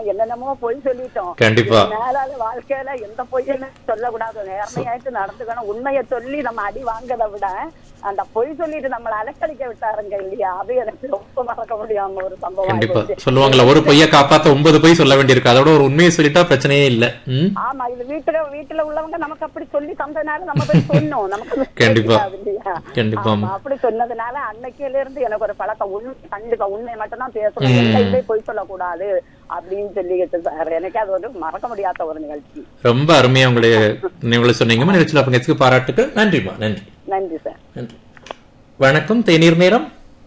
என்னென்னமோ பொய் சொல்லிட்டோம் கண்டிப்பா. மேலால வாழ்க்கையில எந்த பொய்யுமே சொல்லக்கூடாது நேர்மையாயிட்டு நடந்துக்கணும் உண்மையை சொல்லி நம்ம அடி வாங்கதை விட அந்த பொய் சொல்லிட்டு நம்மள அலக்கழிக்க விட்டாருங்க இல்லையா அது எனக்கு ரொம்ப மறக்க முடியாம ஒரு சம்பவம் கண்டிப்பா ஆயிப்போச்சு. சொல்லுவாங்கல்ல ஒரு பொய்ய காப்பாத்த ஒன்பது பொய் சொல்ல வேண்டியிருக்கு அதோட ஒரு உண்மையை சொல்லிட்டா பிரச்சனையே இல்ல ம் ஆமா இது வீட்டுல வீட்டுல உள்ளவங்க நமக்கு அப்படி சொல்லி தந்ததுனால நம்ம போய் சொன்னோம் நமக்கு அது கண்டிப்பா. தெரியாது இல்லையா? கண்டிப்பா. ஆமா, அப்படி சொன்னதுனால அன்னைக்கில இருந்து எனக்கு ஒரு பழக்கம் உண்மை கண்டிப்பா உண்மையை மட்டும் தான் பேசணும் எங்கேயுமே பொய் சொல்லக்கூடாது அப்படின்னு சொல்லிக்கிட்டு சார் எனக்கு அது ஒரு மறக்க முடியாத ஒரு நிகழ்ச்சி ரொம்ப அருமையா உங்களுடைய நினைவுகளை சொன்னீங்கம்மா நிகழ்ச்சியில் பங்கேற்று பாராட்டுகள் நன்றிம்மா நன்றி நன்றி சார் நன்றி வணக்கம் தேநீர் நேரம்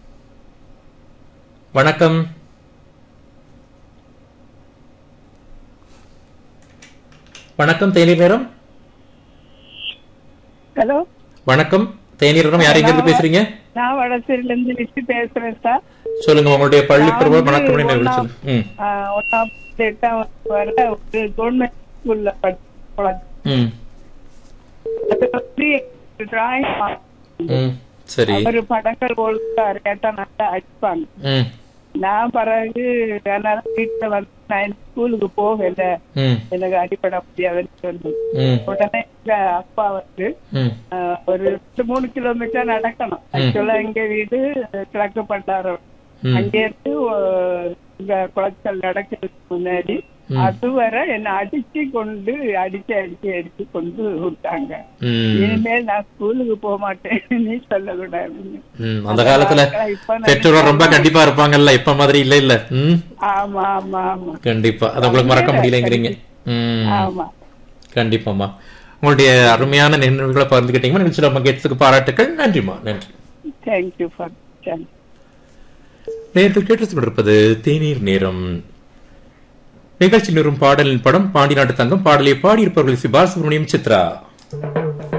வணக்கம் வணக்கம் தேநீர் நேரம் ஹலோ வணக்கம் தேநீர் நேரம் யார் எங்க இருந்து பேசுறீங்க நான் வடசேரில இருந்து லிஸ்ட் பேசுறேன் சார் சொல்லுங்க உங்களுடைய பள்ளி நான் பருவ வந்து வணக்கம் நினைவுகளை ஒண்ணாம் சொல்லுங்க ம் ஆஹ் ஒண்ணாம் எட்டாம் வகுப்பு வரை ஒரு கவர்மெண்ட் ஸ்கூல்ல படிச்சு ம் அது வந்து டிராயிங் ம் சரி அவரு படங்கள் ஒழுங்காரு கேட்டா நல்லா அடிப்பாங்க ம் நான் பிறகு அதனால வீட்டுல வந்து நான் ஸ்கூலுக்கு போகல ம் எனக்கு அடிப்பட முடியாதுன்னு சொல்லி ம் உடனே எங்க அப்பா வந்து ம் ஆஹ் ஒரு ரெண்டு மூணு கிலோமீட்டர் நடக்கணும் ஆக்சுவலா எங்க வீடு கிழக்கு பண்டாரம் ம். அங்க இருந்து ஆஹ், இங்க குளச்சல் நடக்கிறதுக்கு முன்னாடி அதுவரை என்ன அடிச்சு கொண்டு அடிச்சு அடிச்சு அடிச்சு கொண்டு விட்டாங்க ம் இனிமேல் நான் ஸ்கூலுக்கு போக மாட்டேன் நீ சொல்லக்கூடாதுன்னு ம் அந்த காலத்துல இப்ப நான் பெற்றோர் ரொம்ப கண்டிப்பா இருப்பாங்கல்ல இப்ப மாதிரி இல்ல இல்ல ம் ஆமா ஆமா ஆமா கண்டிப்பா அது உங்களுக்கு மறக்க முடியலங்கிறீங்க ம் ஆமா கண்டிப்பாம்மா உங்களுடைய அருமையான நினைவுகளை பகிர்ந்துக்கிட்டீங்கம்மா நிகழ்ச்சியில் பங்கேற்றதுக்கு பாராட்டுக்கள் நன்றிம்மா நன்றி தேங்க்யூ ஃபார் தேங்க்யூ நேர்கள் கேட்டு கொண்டிருப்பது தேநீர் நேரம் நிகழ்ச்சி நிறுவும் பாடலின் படம் பாண்டி நாட்டு தங்கம் பாடலை பாடியிருப்பவர்கள் சி பாலசுப்ரமணியம் சித்ரா